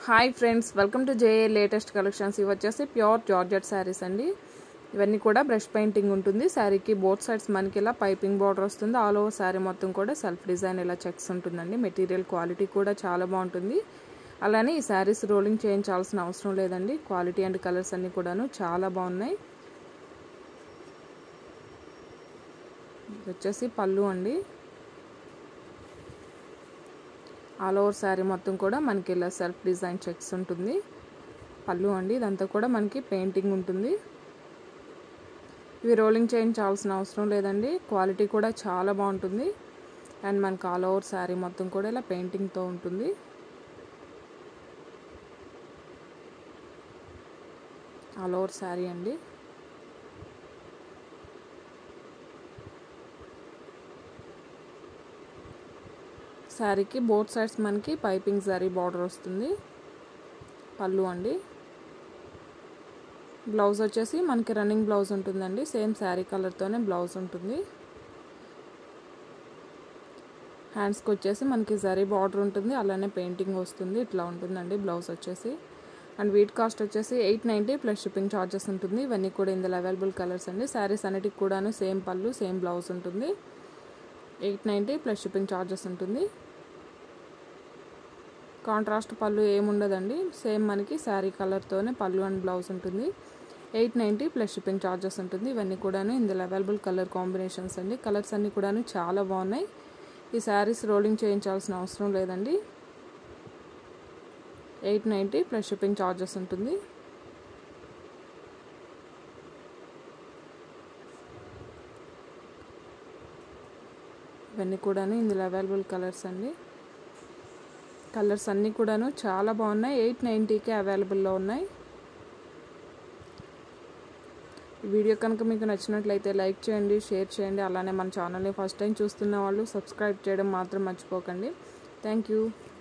hi friends welcome to JA latest collections ఇవి వచ్చేసి pure georgette saris అండి ఇవన్నీ కూడా బ్రష్ పెయింటింగ్ ఉంటుంది శారీకి బోత్ సైడ్స్ మనకి ఇలా పైపింగ్ బార్డర్ వస్తుంది ఆల్ ఓవర్ శారీ మొత్తం కూడా సెల్ఫ్ డిజైన్ ఇలా చెక్స్ ఉంటుందండి మెటీరియల్ క్వాలిటీ కూడా చాలా బాగుంటుంది అలానే ఈ శారీస్ రోలింగ్ చేయించాల్సిన అవసరం లేదండి క్వాలిటీ అండ్ కలర్స్ అన్నీ కూడాను చాలా బాగున్నాయి ఇది వచ్చేసి పళ్ళు అండి ఆల్ ఓవర్ శారీ మొత్తం కూడా మనకి ఇలా సెల్ఫ్ డిజైన్ చెక్స్ ఉంటుంది పళ్ళు అండి ఇదంతా కూడా మనకి పెయింటింగ్ ఉంటుంది ఇవి రోలింగ్ చేయించాల్సిన అవసరం లేదండి క్వాలిటీ కూడా చాలా బాగుంటుంది అండ్ మనకి ఆల్ ఓవర్ శారీ మొత్తం కూడా ఇలా పెయింటింగ్తో ఉంటుంది ఆల్ ఓవర్ శారీ అండి శారీకి బోత్ సైడ్స్ మనకి పైపింగ్ శారీ బార్డర్ వస్తుంది పళ్ళు అండి బ్లౌజ్ వచ్చేసి మనకి రన్నింగ్ బ్లౌజ్ ఉంటుందండి సేమ్ శారీ కలర్తోనే బ్లౌజ్ ఉంటుంది హ్యాండ్స్కి వచ్చేసి మనకి జరీ బార్డర్ ఉంటుంది అలానే పెయింటింగ్ వస్తుంది ఇట్లా ఉంటుందండి బ్లౌజ్ వచ్చేసి అండ్ వీట్ కాస్ట్ వచ్చేసి eight ninety plus shipping charges ఉంటుంది ఇవన్నీ కూడా ఇందులో అవైలబుల్ కలర్స్ అండి శారీస్ అన్నిటికి కూడాను సేమ్ పళ్ళు సేమ్ బ్లౌజ్ ఉంటుంది eight ninety plus shipping charges ఉంటుంది కాంట్రాస్ట్ పళ్ళు ఏముండదండి సేమ్ మనకి శారీ కలర్తోనే పళ్ళు అండ్ బ్లౌజ్ ఉంటుంది eight ninety plus shipping charges ఉంటుంది ఇవన్నీ కూడాను ఇందులో అవైలబుల్ కలర్ కాంబినేషన్స్ అండి కలర్స్ అన్నీ కూడాను చాలా బాగున్నాయి ఈ శారీస్ రోలింగ్ చేయించాల్సిన అవసరం లేదండి eight ninety plus shipping charges ఉంటుంది ఇవన్నీ కూడాను ఇందులో అవైలబుల్ కలర్స్ అండి కలర్స్ అన్నీ కూడాను చాలా బాగున్నాయి ఎయిట్ నైంటీకే అవైలబుల్లో ఉన్నాయి వీడియో కనుక మీకు నచ్చినట్లయితే లైక్ చేయండి షేర్ చేయండి అలానే మన ఛానల్ని ఫస్ట్ టైం చూస్తున్న వాళ్ళు సబ్స్క్రైబ్ చేయడం మాత్రం మర్చిపోకండి థ్యాంక్ యూ